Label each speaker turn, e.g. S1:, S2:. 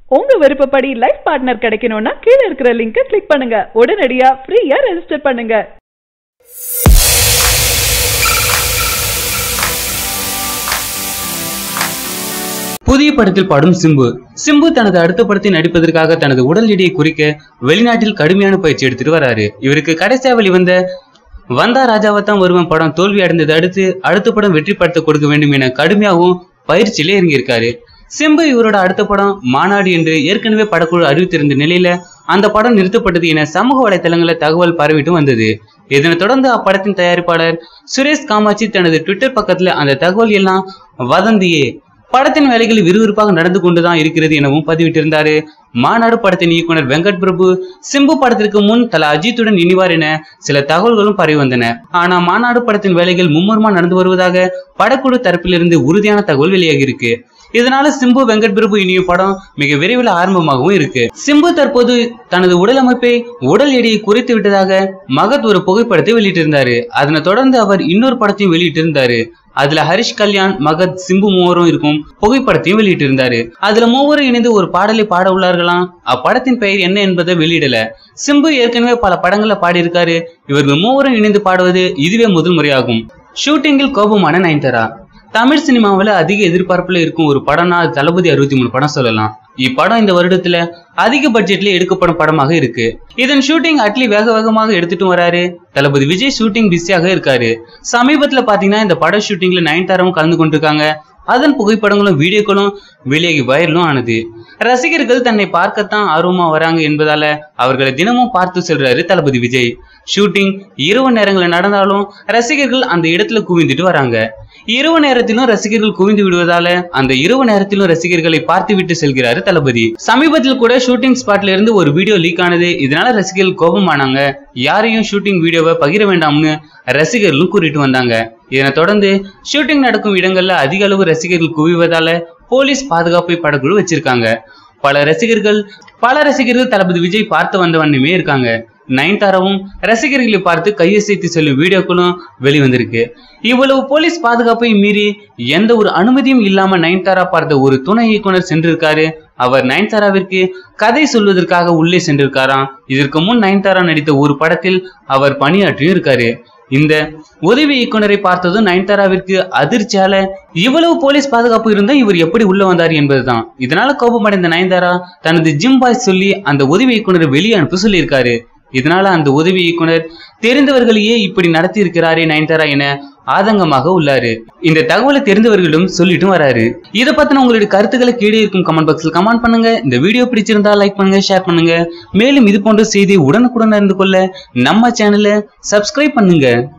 S1: உங்க விருப்பப்படி life partner கிடைக்கணும்னா கீழ இருக்கிற லிங்கை கிளிக் பண்ணுங்க உடனடியா ஃப்ரீயா ரெஜிஸ்டர் பண்ணுங்க
S2: புதிய படத்தில் பாடும் சிம்பு சிம்பு தனது அடுத்த படத்தில் நடிப்பதற்காக தனது உடல் எடையை குறிக்க வெளிநாட்டில் கடுமையான பயிற்சி எடுத்துட்டு வராரு இவருக்கு கடைசியா வெளிவந்த வந்தா ராஜாவத்தான் வருவன் படம் தோல்வி அடைந்ததை அடுத்து அடுத்த படம் வெற்றி படத்தை கொடுக்க வேண்டும் என கடுமையாகவும் பயிற்சியிலே இறங்கியிருக்காரு சிம்பு இவரோட அடுத்த படம் மாநாடு என்று ஏற்கனவே படக்குழு அறிவித்திருந்த நிலையில அந்த படம் நிறுத்தப்பட்டது என சமூக வலைதளங்களில் தகவல் பரவிட்டு வந்தது இதனைத் தொடர்ந்து அப்படத்தின் தயாரிப்பாளர் சுரேஷ் காமாட்சி தனது ட்விட்டர் பக்கத்துல அந்த தகவல் எல்லாம் வதந்தியே படத்தின் வேலைகள் விறுவிறுப்பாக நடந்து கொண்டுதான் இருக்கிறது எனவும் பதிவிட்டிருந்தாரு மாநாடு படத்தின் இயக்குனர் வெங்கட் பிரபு சிம்பு படத்திற்கு முன் தல அஜித்துடன் இனிவார் என சில தகவல்களும் பரவி வந்தன ஆனா மாநாடு படத்தின் வேலைகள் மும்முரமா நடந்து வருவதாக படக்குழு தரப்பிலிருந்து உறுதியான தகவல் வெளியாகி இருக்கு இதனால சிம்பு வெங்கட் பிரபு இனியும் படம் மிக விரைவில் ஆரம்பமாகவும் இருக்கு சிம்பு தற்போது தனது உடல் அமைப்பை உடல் எடையை குறைத்து விட்டதாக மகத் ஒரு புகைப்படத்தை வெளியிட்டிருந்தாரு அதனை தொடர்ந்து அவர் இன்னொரு படத்தையும் வெளியிட்டிருந்தாரு அதுல ஹரிஷ் கல்யாண் மகத் சிம்பு மூவரும் இருக்கும் புகைப்படத்தையும் வெளியிட்டிருந்தாரு அதுல மூவரும் இணைந்து ஒரு பாடலை பாட உள்ளார்களாம் அப்படத்தின் பெயர் என்ன என்பதை வெளியிடல சிம்பு ஏற்கனவே பல படங்கள்ல பாடியிருக்காரு இவர்கள் மூவரும் இணைந்து பாடுவது இதுவே முதல் முறையாகும் ஷூட்டிங்கில் கோபமான நயன்தாரா தமிழ் சினிமாவில் அதிக எதிர்பார்ப்புல இருக்கும் ஒரு படம்னா அது தளபதி அறுபத்தி மூணு படம் சொல்லலாம் இப்படம் இந்த வருடத்துல அதிக பட்ஜெட்ல எடுக்கப்படும் படமாக இருக்கு இதன் ஷூட்டிங் அட்லி வேக வேகமாக எடுத்துட்டு வராரு தளபதி விஜய் ஷூட்டிங் பிஸியாக இருக்காரு சமீபத்துல பாத்தீங்கன்னா இந்த பட ஷூட்டிங்ல நயன்தாராவும் கலந்து கொண்டிருக்காங்க அதன் புகைப்படங்களும் வீடியோக்களும் வெளியாகி வைரலும் ஆனது ரசிகர்கள் தன்னை பார்க்கத்தான் ஆர்வமா வராங்க என்பதால அவர்களை தினமும் பார்த்து செல்றாரு தளபதி விஜய் ஷூட்டிங் இரவு நேரங்களில் நடந்தாலும் ரசிகர்கள் அந்த இடத்துல குவிந்துட்டு வராங்க இரவு நேரத்திலும் ரசிகர்கள் குவிந்து விடுவதால அந்த இரவு நேரத்திலும் ரசிகர்களை பார்த்து விட்டு செல்கிறாரு தளபதி சமீபத்தில் கூட ஷூட்டிங் ஸ்பாட்ல இருந்து ஒரு வீடியோ லீக் ஆனது இதனால ரசிகர்கள் கோபமானாங்க யாரையும் ஷூட்டிங் வீடியோவை பகிர வேண்டாம்னு ரசிகர்களும் கூறிட்டு வந்தாங்க இதனை தொடர்ந்து ஷூட்டிங் நடக்கும் இடங்கள்ல அதிக அளவு ரசிகர்கள் குவிவதால போலீஸ் பாதுகாப்பை படக்குழு வச்சிருக்காங்க பல ரசிகர்கள் பல ரசிகர்கள் தளபதி விஜய் பார்த்து வந்த வண்ணமே இருக்காங்க நயன்தாராவும் ரசிகர்களை பார்த்து கையசைத்து செல்லும் வீடியோக்களும் வெளிவந்திருக்கு இவ்வளவு போலீஸ் பாதுகாப்பை மீறி எந்த ஒரு அனுமதியும் இல்லாம நயன்தாரா பார்த்த ஒரு துணை இயக்குனர் சென்றிருக்காரு அவர் நயன்தாராவிற்கு கதை சொல்வதற்காக உள்ளே சென்றிருக்காராம் இதற்கு முன் நயன்தாரா நடித்த ஒரு படத்தில் அவர் பணியாற்றியும் இருக்காரு இந்த உதவி இயக்குனரை பார்த்ததும் நயன்தாராவிற்கு அதிர்ச்சியால இவ்வளவு போலீஸ் பாதுகாப்பு இருந்தா இவர் எப்படி உள்ள வந்தார் என்பதுதான் இதனால கோபமடைந்த நயன்தாரா தனது ஜிம் பாய் சொல்லி அந்த உதவி இயக்குனரை வெளியே அனுப்ப சொல்லியிருக்காரு இதனால அந்த உதவி இயக்குனர் தெரிந்தவர்களையே இப்படி நடத்தி இருக்கிறாரே நயன்தாரா என ஆதங்கமாக உள்ளாரு இந்த தகவலை தெரிந்தவர்களிடம் சொல்லிட்டும் வராரு இதை பத்தின உங்களுடைய கருத்துக்களை கீழே இருக்கும் கமெண்ட் பாக்ஸில் கமெண்ட் பண்ணுங்க இந்த வீடியோ பிடிச்சிருந்தா லைக் பண்ணுங்க ஷேர் பண்ணுங்க மேலும் இது போன்ற செய்தி உடனுக்குடன் அறிந்து கொள்ள நம்ம சேனலை சப்ஸ்கிரைப் பண்ணுங்க